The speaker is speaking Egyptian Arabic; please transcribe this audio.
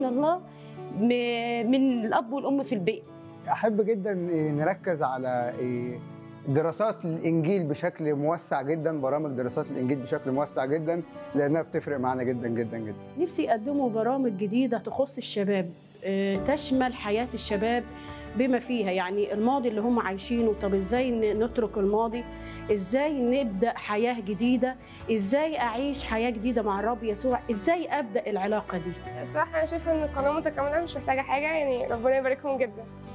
الله م- من الاب والام في البيت احب جدا نركز على دراسات الانجيل بشكل موسع جدا برامج دراسات الانجيل بشكل موسع جدا لانها بتفرق معانا جدا جدا جدا نفسي يقدموا برامج جديدة تخص الشباب آه، تشمل حياة الشباب بما فيها يعني الماضي اللي هم عايشينه طب ازاي ن- نترك الماضي ازاي نبدأ حياة جديدة ازاي اعيش حياة جديدة مع الرب يسوع ازاي ابدأ العلاقة دي الصراحة أنا شايفة إن القناة متكاملة مش محتاجة حاجة يعني ربنا يباركهم جدا